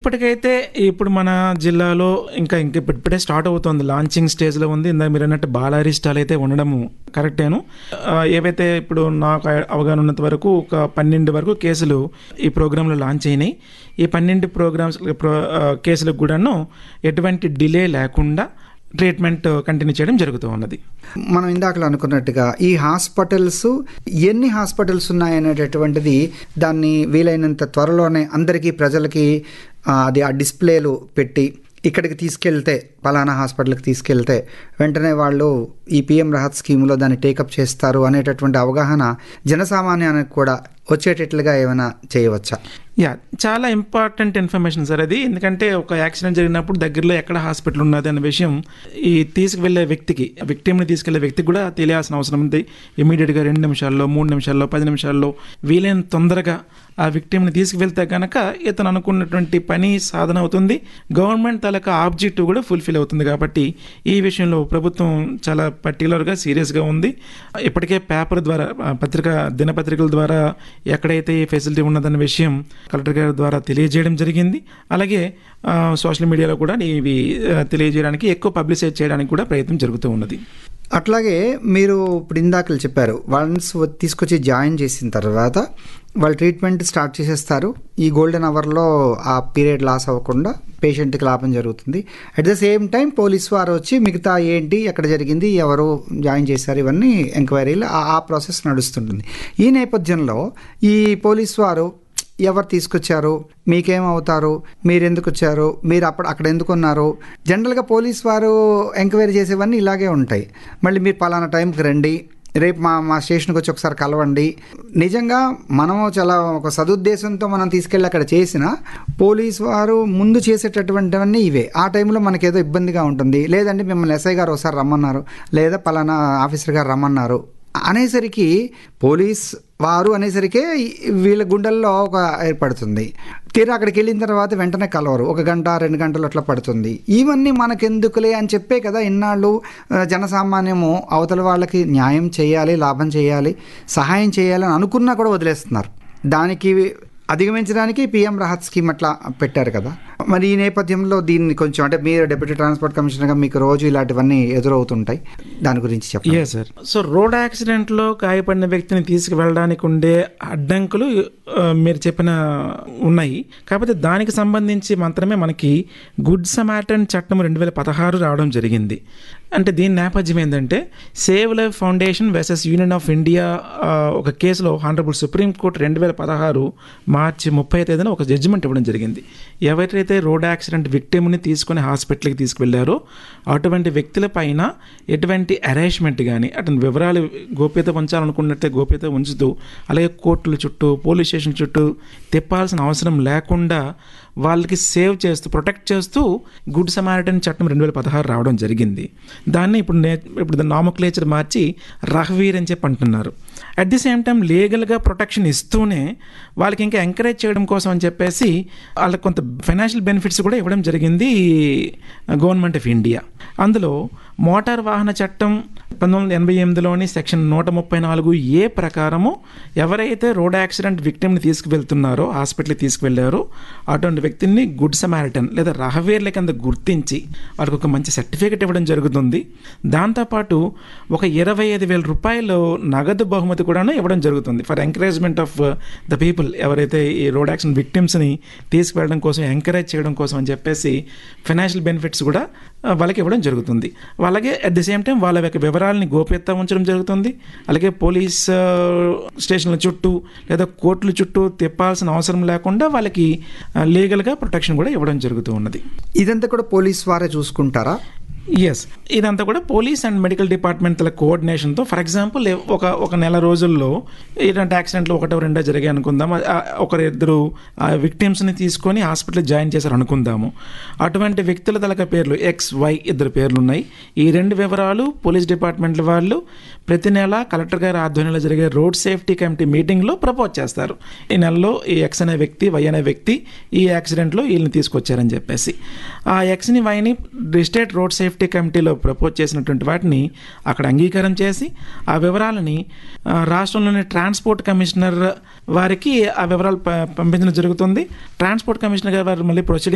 ఇప్పటికైతే ఇప్పుడు మన జిల్లాలో ఇంకా ఇంకా ఇప్పుడు ఇప్పుడే స్టార్ట్ అవుతుంది లాంచింగ్ స్టేజ్లో ఉంది ఇందాక మీరు అన్నట్టు బాలారి స్టాల్ అయితే ఉండడము కరెక్టేను ఆ, ఏవైతే ఇప్పుడు నాకు అవగాహన ఉన్నంత వరకు ఒక పన్నెండు వరకు కేసులు ఈ ప్రోగ్రాంలో లాంచ్ అయినాయి ఈ పన్నెండు ప్రోగ్రామ్స్ ప్రో ఆ, కేసులకు కూడాను ఎటువంటి డిలే లేకుండా ట్రీట్మెంట్ కంటిన్యూ చేయడం జరుగుతూ ఉన్నది మనం ఇందాకలో అనుకున్నట్టుగా ఈ హాస్పిటల్స్ ఎన్ని హాస్పిటల్స్ ఉన్నాయనేటటువంటిది దాన్ని వీలైనంత త్వరలోనే అందరికీ ప్రజలకి ఆ, అది ఆ డిస్ప్లేలు పెట్టి ఇక్కడికి తీసుకెళ్తే పలానా హాస్పిటల్కి తీసుకెళ్తే వెంటనే వాళ్ళు ఈ పిఎం రహత్ స్కీమ్లో దాన్ని టేకప్ చేస్తారు అనేటటువంటి అవగాహన జనసామాన్యానికి కూడా వచ్చేటట్లుగా ఏమైనా చేయవచ్చా యా చాలా ఇంపార్టెంట్ ఇన్ఫర్మేషన్ సార్ అది ఎందుకంటే ఒక యాక్సిడెంట్ జరిగినప్పుడు దగ్గరలో ఎక్కడ హాస్పిటల్ ఉన్నది అనే విషయం ఈ తీసుకువెళ్ళే వ్యక్తికి విక్టిమ్ని తీసుకెళ్లే వ్యక్తికి కూడా తెలియాల్సిన అవసరం ఉంది ఇమీడియట్గా రెండు నిమిషాల్లో మూడు నిమిషాల్లో పది నిమిషాల్లో వీలైన తొందరగా ఆ విక్టిమ్ని తీసుకువెళ్తే కనుక ఇతను అనుకున్నటువంటి పని సాధన అవుతుంది గవర్నమెంట్ తాలూకా ఆబ్జెక్టివ్ కూడా ఫుల్ఫిల్ అవుతుంది కాబట్టి ఈ విషయంలో ప్రభుత్వం చాలా పర్టికులర్గా సీరియస్గా ఉంది ఇప్పటికే పేపర్ ద్వారా ఆ, పత్రిక దినపత్రికల ద్వారా ఎక్కడైతే ఈ ఫెసిలిటీ ఉన్నదన్న విషయం కలెక్టర్ గారి ద్వారా తెలియజేయడం జరిగింది అలాగే ఆ, సోషల్ మీడియాలో కూడా ఇవి ఆ, తెలియజేయడానికి ఎక్కువ పబ్లిసైజ్ చేయడానికి కూడా ప్రయత్నం జరుగుతూ ఉన్నది అట్లాగే మీరు ఇప్పుడు ఇందాకలు చెప్పారు వన్స్ తీసుకొచ్చి జాయిన్ చేసిన తర్వాత వాళ్ళు ట్రీట్మెంట్ స్టార్ట్ చేసేస్తారు ఈ గోల్డెన్ అవర్లో ఆ పీరియడ్ లాస్ అవ్వకుండా పేషెంట్కి లాభం జరుగుతుంది at the same time police వారు వచ్చి మిగతా ఏంటి ఎక్కడ జరిగింది ఎవరు జాయిన్ చేశారు ఇవన్నీ ఎంక్వైరీలు ఆ- ఆ ప్రాసెస్ నడుస్తుంటుంది ఈ నేపథ్యంలో ఈ పోలీస్ వారు ఎవరు తీసుకొచ్చారు మీకేమవుతారు మీరు ఎందుకు వచ్చారు మీరు అప్పుడు అక్కడ ఎందుకు ఉన్నారు జనరల్గా పోలీస్ వారు ఎంక్వైరీ చేసేవన్నీ ఇలాగే ఉంటాయి మళ్ళీ మీరు పలానా టైంకి రండి రేపు మా మా స్టేషన్కి వచ్చి ఒకసారి కలవండి నిజంగా మనము చాలా ఒక సదుద్దేశంతో మనం తీసుకెళ్ళి అక్కడ చేసిన పోలీస్ వారు ముందు చేసేటటువంటివన్నీ ఇవే ఆ టైంలో మనకి ఏదో ఇబ్బందిగా ఉంటుంది లేదంటే మిమ్మల్ని ఎస్ఐ గారు ఒకసారి రమ్మన్నారు లేదా పలానా ఆఫీసర్ గారు రమ్మన్నారు అనేసరికి పోలీస్ వారు అనేసరికే ఈ- వీళ్ళ గుండెల్లో ఒక ఏర్పడుతుంది తీరా అక్కడికి వెళ్ళిన తర్వాత వెంటనే కలవరు ఒక గంట రెండు గంటలు అట్లా పడుతుంది ఇవన్నీ మనకెందుకులే అని చెప్పే కదా ఇన్నాళ్ళు ఆ, జనసామాన్యము అవతల వాళ్ళకి న్యాయం చేయాలి లాభం చేయాలి సహాయం చేయాలి అని అనుకున్నా కూడా వదిలేస్తున్నారు దానికి అధిగమించడానికి పిఎం రాహత్ స్కీమ్ అట్లా పెట్టారు కదా మరి ఈ నేపథ్యంలో దీన్ని కొంచెం అంటే మీరు డిప్యూటీ ట్రాన్స్పోర్ట్ కమిషనర్గా మీకు రోజు ఇలాంటివన్నీ ఎదురవుతుంటాయి దాని గురించి చెప్పండి ఏ సార్ సో రోడ్ యాక్సిడెంట్లో గాయపడిన వ్యక్తిని తీసుకువెళ్ళడానికి ఉండే అడ్డంకులు ఆ, మీరు చెప్పిన ఉన్నాయి కాకపోతే దానికి సంబంధించి మాత్రమే మనకి గుడ్ సమాటన్ చట్టం రెండు వేల పదహారు రావడం జరిగింది అంటే దీని నేపథ్యం ఏంటంటే save life foundation versus union of India ఆ, ఒక కేసులో హానరబుల్ సుప్రీం కోర్టు రెండు వేల పదహారు మార్చి ముప్పై తేదీన ఒక జడ్జిమెంట్ ఇవ్వడం జరిగింది ఎవరైతే రోడ్ యాక్సిడెంట్ విక్టిమ్ని తీసుకుని హాస్పిటల్కి తీసుకువెళ్ళారో అటువంటి వ్యక్తుల పైన ఎటువంటి అరేంజ్మెంట్ కానీ అతని వివరాలు గోప్యత ఉంచాలనుకున్నట్టే గోప్యత ఉంచుతూ అలాగే కోర్టుల చుట్టూ పోలీస్ స్టేషన్ చుట్టూ తిప్పాల్సిన అవసరం లేకుండా వాళ్ళకి సేవ్ చేస్తూ ప్రొటెక్ట్ చేస్తూ గుడ్ సమారిటన్ చట్టం రెండు వేల పదహారు రావడం జరిగింది దాన్ని ఇప్పుడు నే ఇప్పుడు నామక్లేచర్ మార్చి రహవీర్ అని చెప్పి అంటున్నారు అట్ ది సేమ్ టైం లీగల్గా ప్రొటెక్షన్ ఇస్తూనే వాళ్ళకి ఇంకా ఎంకరేజ్ చేయడం కోసం అని చెప్పేసి వాళ్ళకి కొంత ఫైనాన్షియల్ బెనిఫిట్స్ కూడా ఇవ్వడం జరిగింది గవర్నమెంట్ ఆఫ్ ఇండియా అందులో మోటార్ వాహన చట్టం పంతొమ్మిది వందల ఎనభై ఎనిమిదిలోని సెక్షన్ నూట ముప్పై నాలుగు ఏ ప్రకారము ఎవరైతే రోడ్ యాక్సిడెంట్ విక్టిమ్ని తీసుకువెళ్తున్నారో హాస్పిటల్కి తీసుకువెళ్ళారో అటువంటి వ్యక్తిని గుడ్ సమారిటన్ లేదా రహవేర్ల కింద గుర్తించి వాళ్ళకి ఒక మంచి సర్టిఫికేట్ ఇవ్వడం జరుగుతుంది దాంతోపాటు ఒక ఇరవై ఐదు వేల రూపాయలు నగదు బహుమతి కూడాను ఇవ్వడం జరుగుతుంది for encouragement of the people ఎవరైతే ఈ రోడ్ యాక్సిడెంట్ విక్టిమ్స్ని తీసుకువెళ్ళడం కోసం ఎంకరేజ్ చేయడం కోసం అని చెప్పేసి ఫైనాన్షియల్ బెనిఫిట్స్ కూడా ఆ, వాళ్ళకి ఇవ్వడం జరుగుతుంది అలాగే అట్ ది సేమ్ టైం వాళ్ళ యొక్క వివరాలని గోప్యత ఉంచడం జరుగుతుంది అలాగే పోలీస్ ఆ, స్టేషన్ల చుట్టూ లేదా కోర్టుల చుట్టూ తిప్పాల్సిన అవసరం లేకుండా వాళ్ళకి ఆ, లీగల్గా ప్రొటెక్షన్ కూడా ఇవ్వడం జరుగుతూ ఉన్నది ఇదంతా కూడా పోలీస్ వారే చూసుకుంటారా ఎస్ ఇదంతా కూడా పోలీస్ అండ్ మెడికల్ డిపార్ట్మెంట్ల కోఆర్డినేషన్తో ఫర్ ఎగ్జాంపుల్ ఒక ఒక నెల రోజుల్లో ఇలాంటి యాక్సిడెంట్లు ఒకటో రెండో జరిగాయి అనుకుందాం ఆ, ఒకరు ఇద్దరు విక్టిమ్స్ని తీసుకొని హాస్పిటల్ జాయిన్ చేశారు అనుకుందాము అటువంటి వ్యక్తుల తలక పేర్లు ఎక్స్ వై ఇద్దరు పేర్లు ఉన్నాయి ఈ రెండు వివరాలు పోలీస్ డిపార్ట్మెంట్ల వాళ్ళు ప్రతి నెల కలెక్టర్ గారి ఆధ్వర్యంలో జరిగే రోడ్ సేఫ్టీ కమిటీ మీటింగ్లో ప్రపోజ్ చేస్తారు ఈ నెలలో ఈ ఎక్స్ అనే వ్యక్తి వై అనే వ్యక్తి ఈ యాక్సిడెంట్లో వీళ్ళని తీసుకొచ్చారని చెప్పేసి ఆ ఎక్స్ని వైని డిస్టేట్ రోడ్ సేఫ్టీ కమిటీలో ప్రపోజ్ చేసినటువంటి వాటిని అక్కడ అంగీకారం చేసి ఆ వివరాలని ఆ, రాష్ట్రంలోని ట్రాన్స్పోర్ట్ కమిషనర్ వారికి ఆ వివరాలు ప- పంపించడం జరుగుతుంది ట్రాన్స్పోర్ట్ కమిషనర్ గారు వారు మళ్ళీ ప్రొసీడింగ్